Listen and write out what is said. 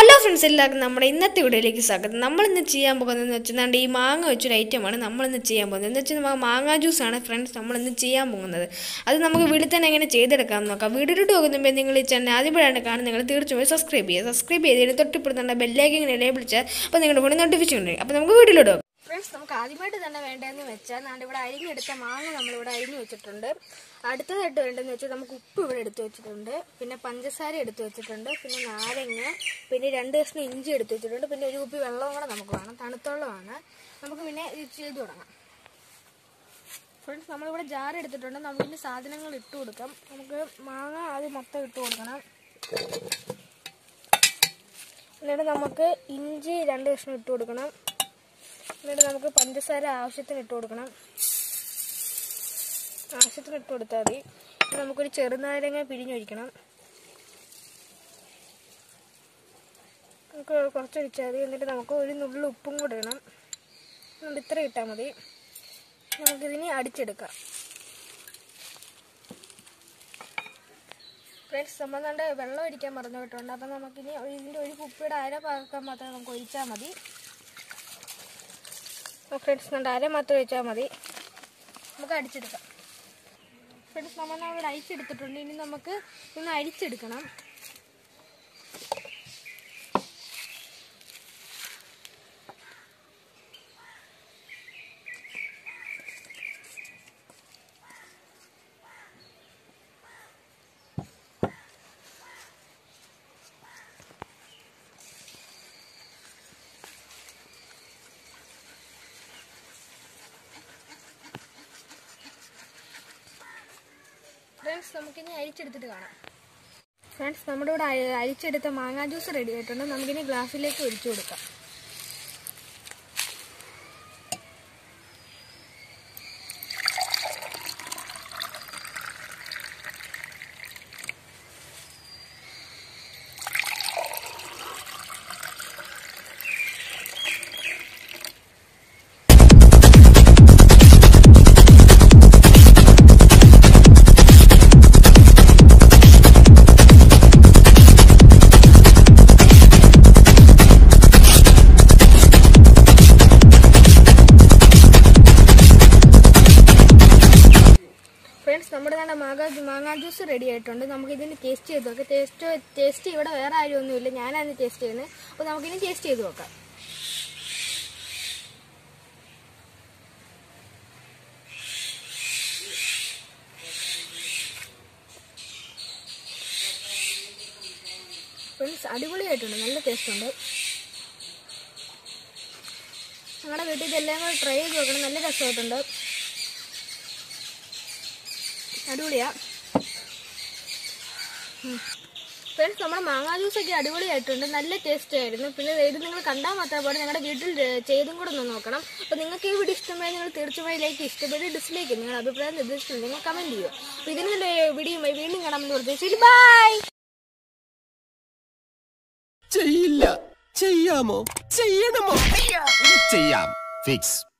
hello friends എല്ലാവർക്കും നമ്മുടെ ഇന്നത്തെ വീഡിയോയിലേക്ക് സ്വാഗതം നമ്മളിന്ന് ചെയ്യാൻ പോകുന്നതെന്ന് വെച്ചാൽ ഈ മാങ്ങ വെച്ചൊരു ഐറ്റമാണ് നമ്മളിന്ന് ചെയ്യാൻ പോകുന്നത് എന്ന് വെച്ചാൽ നമ്മ മാങ്ങ ജ്യൂസാണ് ഫ്രണ്ട്സ് നമ്മളിന്ന് ചെയ്യാൻ പോകുന്നത് അത് നമുക്ക് വീട്ടിൽ തന്നെ എങ്ങനെ ചെയ്തെടുക്കാം നോക്കാം വീഡിയോട്ട് പോകുമ്പോൾ നിങ്ങൾ ഈ ചാനൽ ആദ്യമായിട്ടാണ് കാണുന്നത് നിങ്ങൾ തീർച്ചയായും സബ്സ്ക്രൈബ് ചെയ്യുക സബ്സ്ക്രൈബ് ചെയ്തതിന് തൊട്ടിപ്പെടുത്തുന്ന ബെല്ലേക്ക് ഇങ്ങനെ എനേബിൾ ചെയ്യാൽ അപ്പോൾ നിങ്ങളുടെ ഫോണിൽ നോട്ടിഫിക്കേഷൻ ഉണ്ട് അപ്പോൾ നമുക്ക് വീട്ടിലോട്ട് പോകാം ഫ്രണ്ട്സ് നമുക്ക് ആദ്യമായിട്ട് തന്നെ വേണ്ടതെന്ന് വെച്ചാൽ നാണ്ട് ഇവിടെ അരിഞ്ഞെടുത്ത മാങ്ങ നമ്മളിവിടെ അരിഞ്ഞു വെച്ചിട്ടുണ്ട് അടുത്തതായിട്ട് വേണ്ടതെന്ന് വെച്ചാൽ നമുക്ക് ഉപ്പ് ഇവിടെ എടുത്തു വെച്ചിട്ടുണ്ട് പിന്നെ പഞ്ചസാര എടുത്തു വെച്ചിട്ടുണ്ട് പിന്നെ നാരങ്ങ പിന്നെ രണ്ട് കഷ്ണം ഇഞ്ചി എടുത്തു വെച്ചിട്ടുണ്ട് പിന്നെ ഒരു കുപ്പി വെള്ളവും കൂടെ നമുക്ക് വേണം തണുത്തുള്ളതാണ് നമുക്ക് പിന്നെ ഇത് ചെയ്ത് തുടങ്ങാം ഫ്രണ്ട്സ് നമ്മളിവിടെ ജാർ എടുത്തിട്ടുണ്ട് നമുക്ക് ഇനി സാധനങ്ങൾ ഇട്ട് കൊടുക്കാം നമുക്ക് മാങ്ങ ആദ്യം മൊത്തം ഇട്ട് കൊടുക്കണം എന്നിട്ട് നമുക്ക് ഇഞ്ചി രണ്ട് കഷ്ണം ഇട്ട് കൊടുക്കണം എന്നിട്ട് നമുക്ക് പഞ്ചസാര ആവശ്യത്തിന് ഇട്ട് കൊടുക്കണം ആവശ്യത്തിന് ഇട്ട് കൊടുത്താൽ മതി ഇനി നമുക്കൊരു ചെറുനാരങ്ങ പിഴിഞ്ഞൊഴിക്കണം നമുക്ക് കുറച്ച് ഒഴിച്ചാൽ മതി എന്നിട്ട് നമുക്ക് ഒരു നുള്ളു ഉപ്പും കൂടെ ഇടണം എന്നിട്ട് ഇത്ര ഇട്ടാൽ മതി നമുക്കിതിനി അടിച്ചെടുക്കാം ഫ്രണ്ട്സ് നമ്മൾ കണ്ട് വെള്ളം ഒഴിക്കാൻ മറന്നു വിട്ടുണ്ട് അപ്പം നമുക്കിനി ഇതിൻ്റെ ഒരു കുപ്പിയുടെ അര പാക്കാൻ മാത്രമേ നമുക്ക് ഒഴിച്ചാൽ മതി ഫ്രണ്ട്സ് നമ്മുടെ അര മാത്രം ഒഴിച്ചാൽ മതി നമുക്ക് അടിച്ചെടുക്കാം ഫ്രണ്ട്സ് നമ്മൾ അവിടെ അരിച്ചെടുത്തിട്ടുണ്ട് ഇനി നമുക്ക് ഇന്ന് അരിച്ചെടുക്കണം ഫ്രണ്ട്സ് നമുക്കിനി അരിച്ചെടുത്തിട്ട് കാണാം ഫ്രണ്ട്സ് നമ്മുടെ ഇവിടെ അരി- അരിച്ചെടുത്ത മാങ്ങാ ജ്യൂസ് റെഡി ആയിട്ടുണ്ട് നമുക്കിനി ഗ്ലാസ്സിലേക്ക് ഒഴിച്ചു കൊടുക്കാം ഫ്രണ്ട്സ് നമ്മുടെ നല്ല മാങ്ങ മാങ്ങാ ജ്യൂസ് റെഡി ആയിട്ടുണ്ട് നമുക്ക് ഇതിന് ടേസ്റ്റ് ചെയ്ത് നോക്കാം ടേസ്റ്റ് ടേസ്റ്റ് ഇവിടെ വേറെ ആരും ഒന്നുമില്ല ഞാനാണ് ടേസ്റ്റ് ചെയ്യുന്നത് അപ്പോൾ നമുക്കിനി ടേസ്റ്റ് ചെയ്ത് നോക്കാം ഫ്രണ്ട്സ് അടിപൊളിയായിട്ടുണ്ട് നല്ല ടേസ്റ്റ് ഉണ്ട് ഞങ്ങളുടെ വീട്ടിൽ ഇതെല്ലാം കൂടെ ട്രൈ ചെയ്ത് നോക്കണം നല്ല രസമായിട്ടുണ്ട് അടിപൊളിയാ ഫ്രണ്ട്സ് നമ്മുടെ മാങ്ങാ ജ്യൂസൊക്കെ അടിപൊളിയായിട്ടുണ്ട് നല്ല ടേസ്റ്റ് ആയിരുന്നു പിന്നെ ഇത് നിങ്ങൾ കണ്ടാൽ മാത്രം പോലെ ഞങ്ങളുടെ വീട്ടിൽ ഏ, ചെയ്തും കൂടെ ഒന്ന് നോക്കണം അപ്പോൾ നിങ്ങൾക്ക് ഈ വീഡിയോ ഇഷ്ടമായി നിങ്ങൾ തീർച്ചയായും ലൈക്ക് ഇഷ്ടപ്പെട്ട് ഡിസ്ലൈക്ക് നിങ്ങളുടെ അഭിപ്രായം നിർദ്ദേശിച്ചില്ല നിങ്ങൾ കമൻറ്റ് ചെയ്യുക അപ്പോൾ ഇതിനുള്ള വീഡിയോയുമായി വീണ്ടും കാണാമെന്ന് പ്രതീക്ഷിച്ചു ബൈ ചെയ്യില്ല ചെയ്യാമോ ചെയ്യണമോ ചെയ്യാം ഫിക്സ്